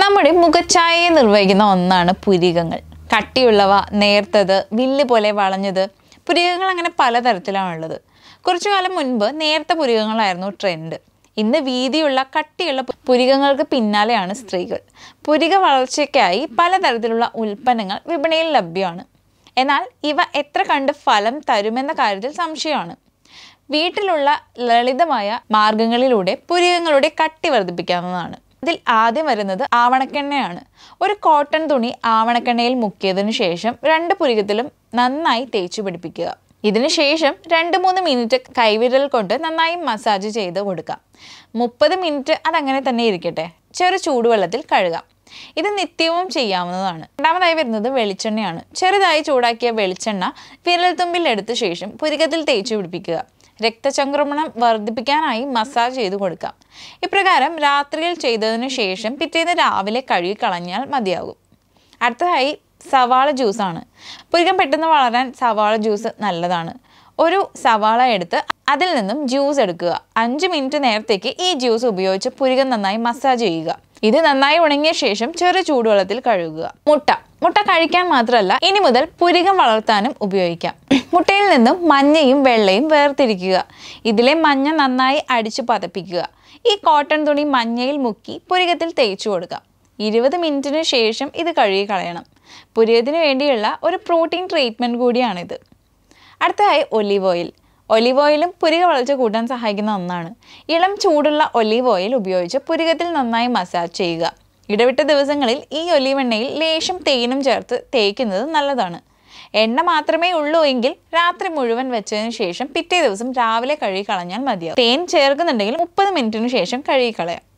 നമ്മുടെ മുഖഛായയെ നിർവഹിക്കുന്ന ഒന്നാണ് പുരികങ്ങൾ കട്ടിയുള്ളവ നേർത്തത് വില്ല് പോലെ വളഞ്ഞത് പുരികങ്ങൾ അങ്ങനെ പലതരത്തിലാണുള്ളത് കുറച്ചു കാലം മുൻപ് നേർത്ത പുരികങ്ങളായിരുന്നു ട്രെൻഡ് ഇന്ന് വീതിയുള്ള കട്ടിയുള്ള പു- പുരികങ്ങൾക്ക് പിന്നാലെയാണ് സ്ത്രീകൾ പുരിക വളർച്ചയ്ക്കായി പലതരത്തിലുള്ള ഉൽപ്പന്നങ്ങൾ വിപണിയിൽ ലഭ്യമാണ് എന്നാൽ ഇവ എത്ര കണ്ട് ഫലം തരുമെന്ന കാര്യത്തിൽ സംശയമാണ് വീട്ടിലുള്ള ലളിതമായ മാർഗങ്ങളിലൂടെ പുരികങ്ങളുടെ കട്ടി വർദ്ധിപ്പിക്കാവുന്നതാണ് ഇതിൽ ആദ്യം വരുന്നത് ആവണക്കെണ്ണയാണ് ഒരു കോട്ടൺ തുണി ആവണക്കെണ്ണയിൽ മുക്കിയതിനു ശേഷം രണ്ട് പുരികത്തിലും നന്നായി തേച്ചു പിടിപ്പിക്കുക ഇതിനു ശേഷം രണ്ട് മൂന്ന് മിനിറ്റ് കൈവിരൽ കൊണ്ട് നന്നായി മസാജ് ചെയ്ത് കൊടുക്കാം മുപ്പത് മിനിറ്റ് അതങ്ങനെ തന്നെ ഇരിക്കട്ടെ ചെറു ചൂടുവെള്ളത്തിൽ കഴുകാം ഇത് നിത്യവും ചെയ്യാവുന്നതാണ് രണ്ടാമതായി വരുന്നത് വെളിച്ചെണ്ണയാണ് ചെറുതായി ചൂടാക്കിയ വെളിച്ചെണ്ണ വിരൽത്തുമ്പിൽ എടുത്ത ശേഷം പുരികത്തിൽ തേച്ചു പിടിപ്പിക്കുക രക്തചംക്രമണം വർദ്ധിപ്പിക്കാനായി മസാജ് ചെയ്ത് കൊടുക്കാം ഇപ്രകാരം രാത്രിയിൽ ചെയ്തതിനു ശേഷം പിറ്റേന്ന് രാവിലെ കഴുകി കളഞ്ഞാൽ മതിയാകും അടുത്തതായി സവാള ജ്യൂസാണ് പുരികം പെട്ടെന്ന് വളരാൻ സവാള ജ്യൂസ് നല്ലതാണ് ഒരു സവാള എടുത്ത് അതിൽ നിന്നും ജ്യൂസ് എടുക്കുക അഞ്ച് മിനിറ്റ് നേരത്തേക്ക് ഈ ജ്യൂസ് ഉപയോഗിച്ച് പുരികം നന്നായി മസാജ് ചെയ്യുക ഇത് നന്നായി ഉണങ്ങിയ ശേഷം ചെറു ചൂടുവെള്ളത്തിൽ കഴുകുക മുട്ട മുട്ട കഴിക്കാൻ മാത്രമല്ല ഇനി മുതൽ പുരികം വളർത്താനും ഉപയോഗിക്കാം മുട്ടയിൽ നിന്നും മഞ്ഞയും വെള്ളയും വേർതിരിക്കുക ഇതിലെ മഞ്ഞ നന്നായി അടിച്ചു പതപ്പിക്കുക ഈ കോട്ടൺ തുണി മഞ്ഞയിൽ മുക്കി പുരികത്തിൽ തേച്ചു കൊടുക്കാം ഇരുപത് മിനിറ്റിന് ശേഷം ഇത് കഴുകി കളയണം പുരികത്തിന് വേണ്ടിയുള്ള ഒരു പ്രോട്ടീൻ ട്രീറ്റ്മെൻറ്റ് കൂടിയാണിത് അടുത്തതായി ഒലീവ് ഓയിൽ ഒലീവ് ഓയിലും പുരിക വളർച്ച കൂട്ടാൻ സഹായിക്കുന്ന ഒന്നാണ് ഇളം ചൂടുള്ള ഒലീവ് ഓയിൽ ഉപയോഗിച്ച് പുരികത്തിൽ നന്നായി മസാജ് ചെയ്യുക ഇടവിട്ട ദിവസങ്ങളിൽ ഈ ഒലീവ് എണ്ണയിൽ ലേശം തേനും ചേർത്ത് തേക്കുന്നത് നല്ലതാണ് എണ്ണ മാത്രമേ ഉള്ളൂ എങ്കിൽ രാത്രി മുഴുവൻ വെച്ചതിന് ശേഷം പിറ്റേ ദിവസം രാവിലെ കഴുകി കളഞ്ഞാൽ മതിയാവും തേൻ ചേർക്കുന്നുണ്ടെങ്കിൽ മുപ്പത് മിനിറ്റിന് ശേഷം കഴുകി കളയാം